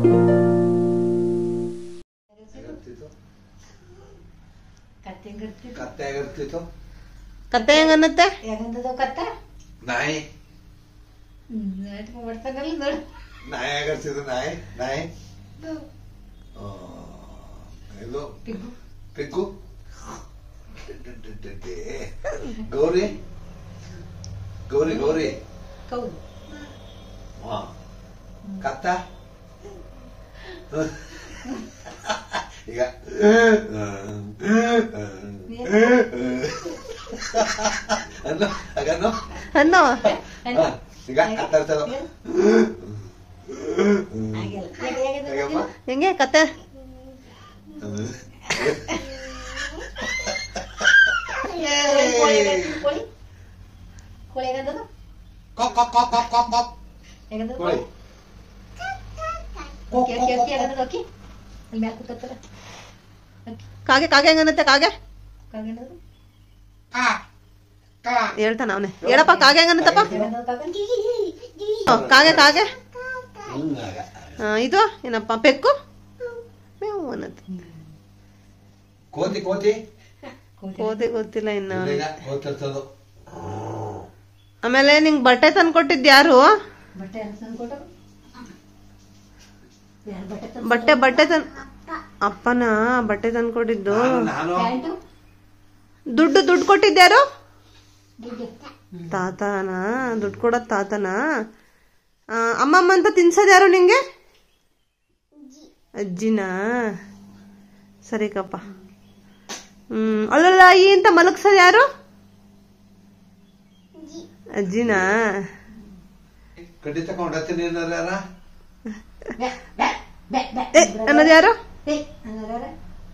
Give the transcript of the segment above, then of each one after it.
ಕತ್ತೆ ಹೆಂಗಿರ್ತಿತ್ತು ಕತ್ತೆ ಆಗಿರ್ತಿತ್ತು ಕತ್ತೆ ಹೆಂಗನ್ನತ್ತೆ ಹೆಂಗಂದದ ಕತ್ತ ನಾಯಿ ನಾಟಕ ಮಾಡ್ತಾನಲ್ಲ ನೋಡು ನಾಯಿ ಆಗಿರ್ತಿತ್ತು ನಾಯಿ ನಾಯಿ ಆ, ಇದು ಪಿಗ್ಗು ಪೆಗ್ಗು ಗೌರಿ ಗೌರಿ ಗೌರಿ ಕೌದು ಹಾ ಕತ್ತ ಈಗ ಅನ್ನು ಹಾಗನ್ನು ಅನ್ನೋ ಹಾ, ಈಗ ಕತ್ತ ಇರ್ತದ ಹಾಗೆಲ್ಲ ಹೇಗೆ ಹೇಗೆ ಹೇಗಮ್ಮ ಹೆಂಗೆ ಕತ್ತೆ ಕೋಳಿ ಹೆಂಗಂದದ ಕೋಳಿ ಕೋಳಿ ಹೆಂಗಂದದ ಕಾಕ್ ಕಾಕ್ ಕಾಕ್ ಕಾಕ್ ಕಾಕ್ ಕಾಕ್ ಹೆಂಗಂದದ ಕೋಳಿ ಅಕ್ಕಿ ಅಕ್ಕಿ ಅಕ್ಕಿ ಹೆಂಗಂದದ ಅಕ್ಕಿ ಅಲ್ಲಿ ಮ್ಯಾಲ ಕೂತತ್ತಲ್ಲ ಅಕ್ಕಿ ಕಾಗೆ ಕಾಗೆ ಹೆಂಗನ್ನತ್ತೆ ಕಾಗೆ ಹೆಂಗಂದದ ಹೇಳ್ತಾನ ಅವನೇ ಹೇಳಪ್ಪ ಕಾಗೆ ಹೆಂಗನ್ನತ್ತಪ್ಪ ಹೆಂಗಂದದ ಕಾಕ ಹ್ಮ್, ಕಾಗೆ ಕಾಗೆ ಹಂಗಾಗ ಆ, ಇದು ಏನಪ್ಪ ಬೆಕ್ಕು ಮೇವು ಅನ್ನತ್ತೆ ಕೋತಿ ಕೋತಿ ಓದಿ ಗೊತ್ತಿಲ್ಲ ಇನ್ನು ಈಗ ಕೋತಿರ್ತದು ಆಮೇಲೆ ನಿಂಗ್ ಬಟ್ಟೆ ತಂದ್ಕೊಟ್ಟಿದ್ ಯಾರು ಬಟ್ಟೆ ಯಾರು ತಂದು ಕೊಟ್ಟರು ಯಾರು ಬಟ್ಟೆ ತಂದು ಬಟ್ಟೆ ಬಟ್ಟೆ ತನ್ ಅಪ್ಪನ ಬಟ್ಟೆ ತಂದ್ಕೊಟ್ಟಿದ್ದು ನಾನು- ನಾನು ಪ್ಯಾಂಟು ದುಡ್ಡು ದುಡ್ಡು ಕೊಟ್ಟಿದ್ಯಾರು ದುಡ್ಡು ತಾತನ ದುಡ್ಡು ಕೊಡೋದ್ ತಾತನ ಆ, ಅಮ್ಮಮ್ಮ ಅಂತ ತಿನ್ಸೋದ್ ಯಾರು ನಿಂಗೆ ಅಜ್ಜಿನಾ ಸರಿ ಕಪ್ಪ ಹ್ಮ್ ಅಲ್ಲಲ್ಲ ಈ ಅಂತ ಮಲಗ್ಸೋದ್ ಯಾರು ಅಜ್ಜಿನಾ ಕಡ್ಡಿ ತಗೊಂಡತ್ತೀನಿ ಏನಾರ ಯಾರ ಬ್ಯಾ ಬ್ಯಾ ಬ್ಯಾ ಬ್ಯಾ ಏ ಅನ್ನೋದು ಯಾರು ಏ ಹಂಗಾರೆ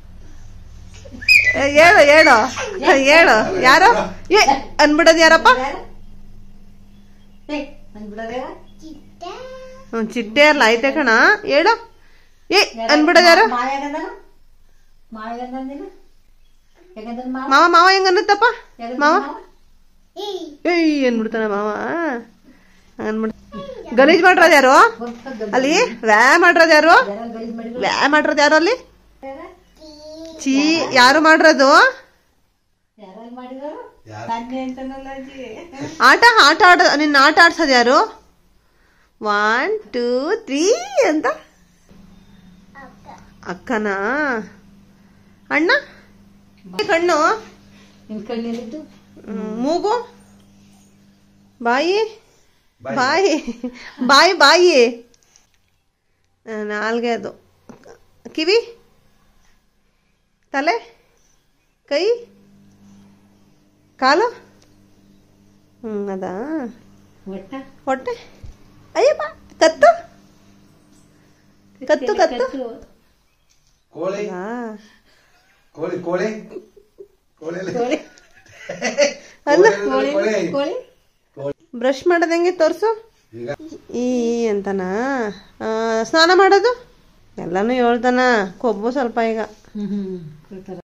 ಏ, ಹೇಳು ಹೇಳು ಹೇಳು ಯಾರು ಏ ಅನ್ಬಿಡೋದು ಯಾರಪ್ಪ ಯಾರು ಏ ಅಂದ್ಬಿಡೋದೇ ಹ್ಮ್ ಚಿಟ್ಟೆ ಅಲ್ಲ ಐತೆ ಕಣ ಹೇಳು ಏ ಅನ್ಬಿಡೋದು ಯಾರು ಮಾವ ಹೇಗಂದನ ಮಾವ ಹೇಗಂದಿನ ಹೇಗಂದನ ಮಾವ ಮಾವ ಮಾವ ಹೆಂಗ್ ಅನ್ನತ್ತಪ್ಪ ಹೇಗಂದನ ಮಾವ ಮಾವ ಏಯ್ ಅನ್ಬಿಡ್ತಾನ ಮಾವ ಅನ್ಬಿಡ್ ಗಲೀಜ್ ಮಾಡ್ರೋದು ಯಾರು ಅಲ್ಲಿ ವ್ಯಾ ಮಾಡ್ರೋದು ಯಾರು ಯಾರು ಗಲೀಜ್ ಮಾಡಿದ್ರು ವ್ಯಾ ಮಾಡ್ರೋದು ಯಾರು ಅಲ್ಲಿ ಯಾರ ಚೀ ಯಾರು ಮಾಡ್ರೋದು ಯಾರು ಮಾಡಿದ್ರು ಯಾರು? ತಂದೆ ಅಂತನಲ್ಲ ಅಜ್ಜಿ ಆಟ ಆಟ ಆಡ ನಿನ್ನ ಆಟ ಆಡ್ಸೋದು ಯಾರು ಒನ್ ಟೂ ತ್ರೀ ಅಂತ ಅಕ್ಕನಾ ಅಣ್ಣ ಕಣ್ಣು ನಿನ್ ಕಣ್ಣಲ್ಲಿದ್ದು ಹ್ಮ್, ಮೂಗು ಬಾಯಿ ಬಾಯಿ ಬಾಯಿ ಬಾಯಿ ಆ, ನಾಲ್ಗೆ ಅದು ಕಿವಿ ತಲೆ ಕೈ ಕಾಲು ಹ್ಮ್ ಅದಾ ಒಟ್ಟ ಹೊಟ್ಟೆ ಅಯ್ಯಪ್ಪ ಕತ್ತು ಕತ್ತು ಕತ್ತು ಕೋಳಿ ಆ, ಕೋಳಿ ಕೋಳಿ ಕೋಳಿ ಅಲ್ಲಿ- ಕೋಳಿ ಅಲ್ಲ ಕೋಳಿ ಕೋಳಿ ಕೋಳಿ ಬ್ರಷ್ ಮಾಡೋದು ಹೆಂಗೆ ತೋರ್ಸು ಈಗ ಈ ಅಂತನ ಸ್ನಾನ ಮಾಡೋದು ಎಲ್ಲಾನು ಹೇಳ್ತಾನ ಕೊಬ್ಬು ಸ್ವಲ್ಪ ಈಗ ಹ್ಮ್ ಹ್ಮ್